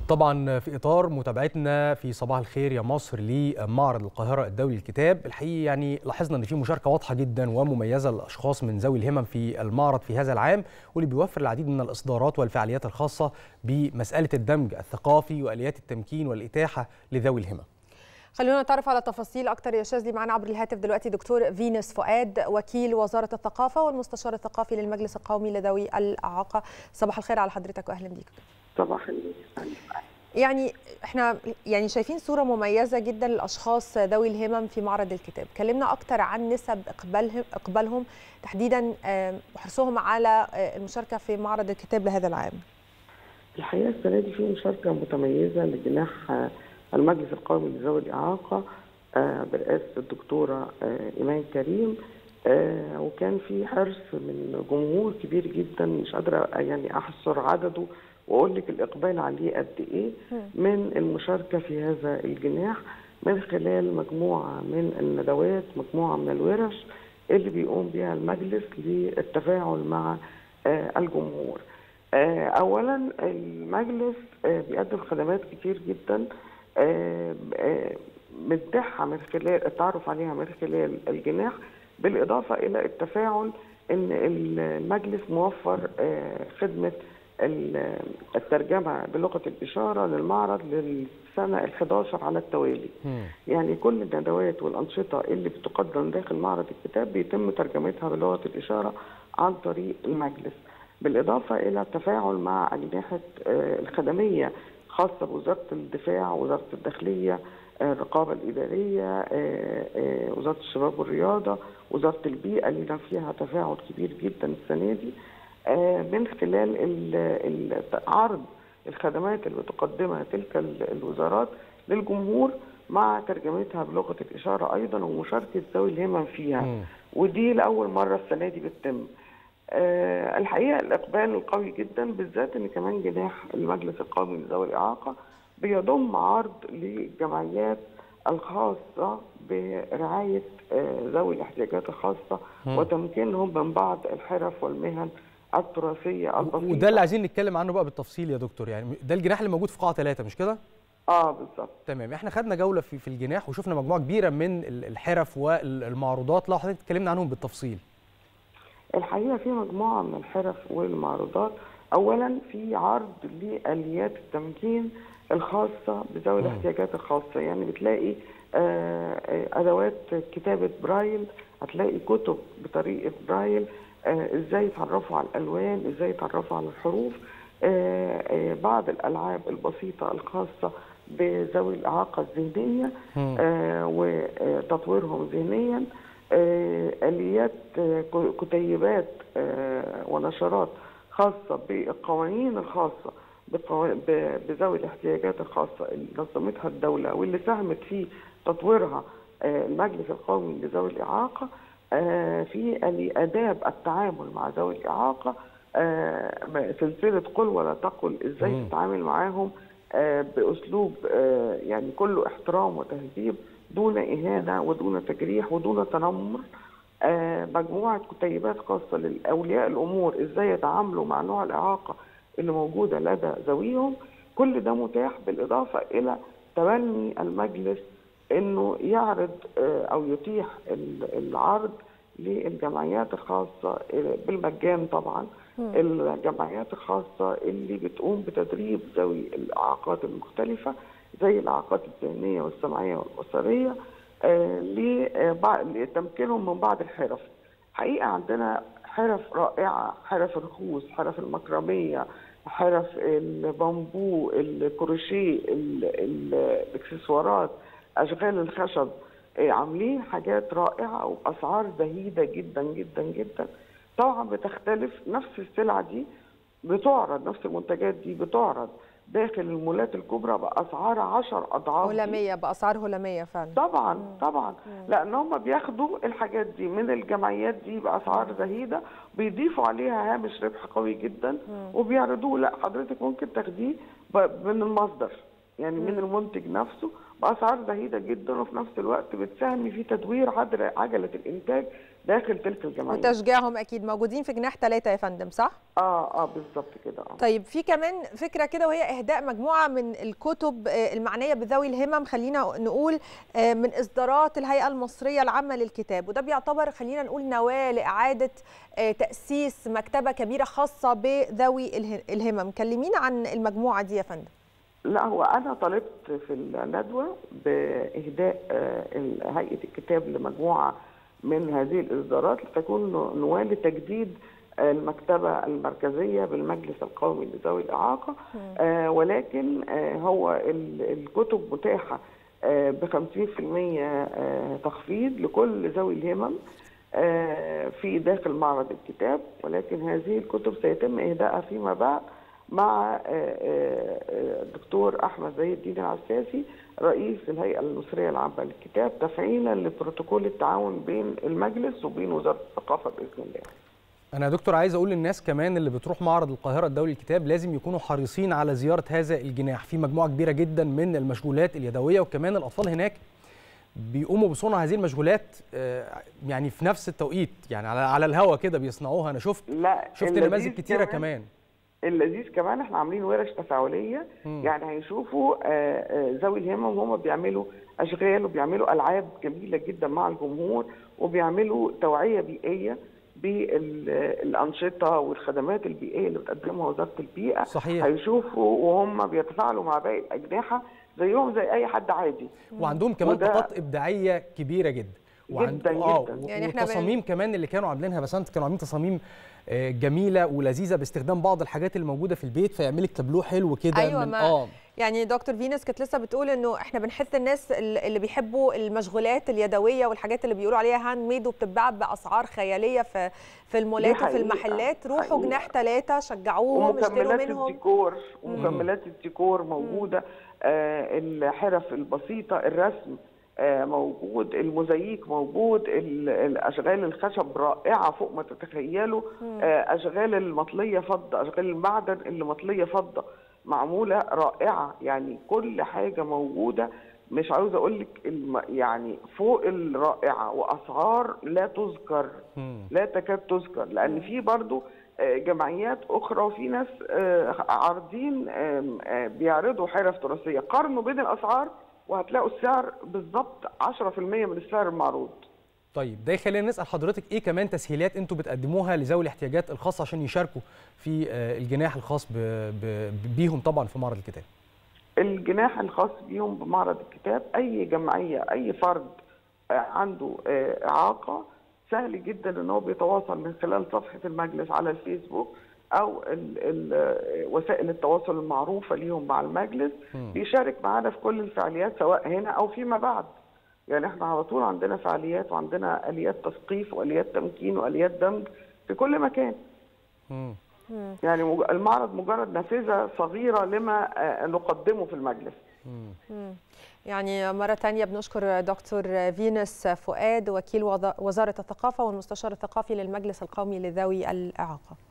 طبعا في اطار متابعتنا في صباح الخير يا مصر لمعرض القاهره الدولي للكتاب الحقيقه يعني لاحظنا ان في مشاركه واضحه جدا ومميزه للاشخاص من ذوي الهمم في المعرض في هذا العام واللي بيوفر العديد من الاصدارات والفعاليات الخاصه بمساله الدمج الثقافي واليات التمكين والاتاحه لذوي الهمم خلونا نتعرف على تفاصيل اكتر يا شاذلي معنا عبر الهاتف دلوقتي دكتور فينس فؤاد وكيل وزاره الثقافه والمستشار الثقافي للمجلس القومي لذوي الاعاقه صباح الخير على حضرتك واهلا بيك صباح النور يعني احنا يعني شايفين صوره مميزه جدا للاشخاص ذوي الهمم في معرض الكتاب كلمنا اكتر عن نسب اقبالهم اقبالهم تحديدا وحرصهم على المشاركه في معرض الكتاب لهذا العام الحقيقه السنه دي في مشاركه متميزه لجناح المجلس القومي لذوي الاعاقه برئاسه الدكتوره ايمان كريم وكان في حرص من جمهور كبير جدا مش قادره يعني احصر عدده واقول لك الاقبال عليه قد ايه من المشاركه في هذا الجناح من خلال مجموعه من الندوات مجموعه من الورش اللي بيقوم بها المجلس للتفاعل مع الجمهور اولا المجلس بيقدم خدمات كتير جدا متاحه من خلال التعرف عليها من خلال الجناح بالاضافه الى التفاعل ان المجلس موفر خدمه الترجمه بلغه الاشاره للمعرض للسنه ال11 على التوالي. م. يعني كل الندوات والانشطه اللي بتقدم داخل معرض الكتاب بيتم ترجمتها بلغه الاشاره عن طريق المجلس. بالاضافه الى التفاعل مع اجنحه الخدميه خاصه بوزاره الدفاع، وزاره الداخليه، الرقابه الاداريه، وزاره الشباب والرياضه، وزاره البيئه اللي فيها تفاعل كبير جدا السنه دي. من خلال عرض الخدمات اللي بتقدمها تلك الوزارات للجمهور مع ترجمتها بلغه الاشاره ايضا ومشاركه ذوي الهمم فيها م. ودي لاول مره السنه دي بتتم. أه الحقيقه الاقبال القوي جدا بالذات ان كمان جناح المجلس القومي لذوي الاعاقه بيضم عرض للجمعيات الخاصه برعايه ذوي الاحتياجات الخاصه م. وتمكينهم من بعض الحرف والمهن التراثيه البسيطه وده اللي عايزين نتكلم عنه بقى بالتفصيل يا دكتور يعني ده الجناح اللي موجود في قاعه ثلاثة مش كده؟ اه بالظبط تمام احنا خدنا جوله في في الجناح وشفنا مجموعه كبيره من الحرف والمعروضات لو حضرتك اتكلمنا عنهم بالتفصيل الحقيقه في مجموعه من الحرف والمعروضات اولا في عرض لاليات التمكين الخاصه بذوي الاحتياجات الخاصه يعني بتلاقي آه ادوات كتابه برايل هتلاقي كتب بطريقه برايل آه ازاي يتعرفوا على الالوان ازاي يتعرفوا على الحروف آه آه بعض الالعاب البسيطه الخاصه بذوي الاعاقه الذهنيه وتطويرهم ذهنيا اليات كتيبات ونشرات خاصه بالقوانين الخاصه بذوي الاحتياجات الخاصه اللي نظمتها الدوله واللي ساهمت في تطويرها المجلس القومي لذوي الاعاقه في آداب التعامل مع ذوي الإعاقة سلسلة قل ولا تقل إزاي تتعامل معاهم بأسلوب يعني كله احترام وتهذيب دون إهانة ودون تجريح ودون تنمر مجموعة كتيبات خاصة لأولياء الأمور إزاي يتعاملوا مع نوع الإعاقة اللي موجودة لدى ذويهم كل ده متاح بالإضافة إلى تبني المجلس انه يعرض او يتيح العرض للجمعيات الخاصه بالمجان طبعا الجمعيات الخاصه اللي بتقوم بتدريب ذوي الاعاقات المختلفه زي الاعاقات الذهنيه والسمعيه والبصريه لتمكينهم من بعض الحرف حقيقه عندنا حرف رائعه حرف الخوص حرف المكرميه حرف البامبو الكروشيه الاكسسوارات اشغال الخشب عاملين حاجات رائعه واسعار زهيده جدا جدا جدا طبعا بتختلف نفس السلعه دي بتعرض نفس المنتجات دي بتعرض داخل المولات الكبرى باسعار 10 اضعاف هلاميه باسعار هلاميه فعلا طبعا مم. طبعا لان هم بياخدوا الحاجات دي من الجمعيات دي باسعار زهيده بيضيفوا عليها هامش ربح قوي جدا مم. وبيعرضوه لا حضرتك ممكن تاخديه من المصدر يعني من المنتج نفسه باسعار زهيده جدا وفي نفس الوقت بتساهم في تدوير عدل- عجله الانتاج داخل تلك الجمعيات وتشجيعهم اكيد موجودين في جناح ثلاثة يا فندم صح؟ اه اه بالظبط كده اه طيب في كمان فكره كده وهي اهداء مجموعه من الكتب آه، المعنيه بذوي الهمم خلينا نقول آه، من اصدارات الهيئه المصريه العامه للكتاب وده بيعتبر خلينا نقول نواه لاعاده آه، تاسيس مكتبه كبيره خاصه بذوي اله- الهمم كلمينا عن المجموعه دي يا فندم لا هو انا طلبت في الندوه باهداء آه، ال- هيئه الكتاب لمجموعه من هذه الاصدارات لتكون نواه لتجديد آه، المكتبه المركزيه بالمجلس القومي لذوي الاعاقه آه، ولكن آه، هو ال- الكتب متاحه ب 50% تخفيض لكل ذوي الهمم آه، في داخل معرض الكتاب ولكن هذه الكتب سيتم اهدائها فيما بعد مع آه، آه، آه، الدكتور احمد زي الدين العساسي رئيس الهيئه المصريه العامه للكتاب تفعيلا لبروتوكول التعاون بين المجلس وبين وزاره الثقافه باذن الله. انا يا دكتور عايز اقول للناس كمان اللي بتروح معرض القاهره الدولي للكتاب لازم يكونوا حريصين على زياره هذا الجناح في مجموعه كبيره جدا من المشغولات اليدويه وكمان الاطفال هناك بيقوموا بصنع هذه المشغولات آه، يعني في نفس التوقيت يعني على على الهوا كده بيصنعوها انا شفت لا شفت اللذيذ نماذج كتيره كمان اللذيذ كمان احنا عاملين ورش تفاعليه مم. يعني هيشوفوا آه، آه، ذوي الهمم هم بيعملوا اشغال وبيعملوا العاب جميله جدا مع الجمهور وبيعملوا توعيه بيئيه بالانشطه والخدمات البيئيه اللي بتقدمها وزاره البيئه صحيح هيشوفوا وهم بيتفاعلوا مع باقي الاجنحه زيهم زي اي حد عادي وعندهم كمان وده- طاقات ابداعيه كبيره جدا جداً اه جداً. و- يعني إحنا والتصاميم كمان اللي كانوا عاملينها بسنت كانوا عاملين تصاميم آه، جميله ولذيذه باستخدام بعض الحاجات اللي موجوده في البيت فيعمل لك تابلوه حلو كده أيوة، من ما- اه يعني دكتور فينس كانت لسه بتقول انه احنا بنحث الناس اللي بيحبوا المشغولات اليدويه والحاجات اللي بيقولوا عليها هاند ميد وبتتباع باسعار خياليه في في المولات وفي حقيقة، المحلات روحوا حقيقة. جناح ثلاثه شجعوهم اشتروا ومكملات منهم الديكور ومكملات الديكور موجوده آه الحرف البسيطه الرسم آه موجود الموزاييك موجود ال- الاشغال الخشب رائعه فوق ما تتخيلوا آه اشغال المطليه فضه اشغال المعدن اللي مطليه فضه معموله رائعه يعني كل حاجه موجوده مش عاوز اقول لك الم- يعني فوق الرائعه واسعار لا تذكر مم. لا تكاد تذكر لان في برضو آه، جمعيات اخرى وفي ناس آه، عارضين آم، آه، بيعرضوا حرف تراثيه قارنوا بين الاسعار وهتلاقوا السعر بالظبط 10% من السعر المعروض طيب ده يخلينا نسال حضرتك ايه كمان تسهيلات انتوا بتقدموها لذوي الاحتياجات الخاصه عشان يشاركوا في آه، الجناح الخاص ب... ب... بيهم طبعا في معرض الكتاب الجناح الخاص بيهم بمعرض الكتاب اي جمعيه اي فرد آه، عنده آه، اعاقه سهل جدا ان هو بيتواصل من خلال صفحه المجلس على الفيسبوك او ال ال آه، وسائل التواصل المعروفه ليهم مع المجلس مم. بيشارك معانا في كل الفعاليات سواء هنا او فيما بعد يعني احنا على طول عندنا فعاليات وعندنا اليات تثقيف واليات تمكين واليات دمج في كل مكان مم. يعني مج- المعرض مجرد نافذه صغيره لما آه، نقدمه في المجلس مم. يعني مرة تانية بنشكر دكتور فينس فؤاد وكيل وض- وزارة الثقافة والمستشار الثقافي للمجلس القومي لذوي الإعاقة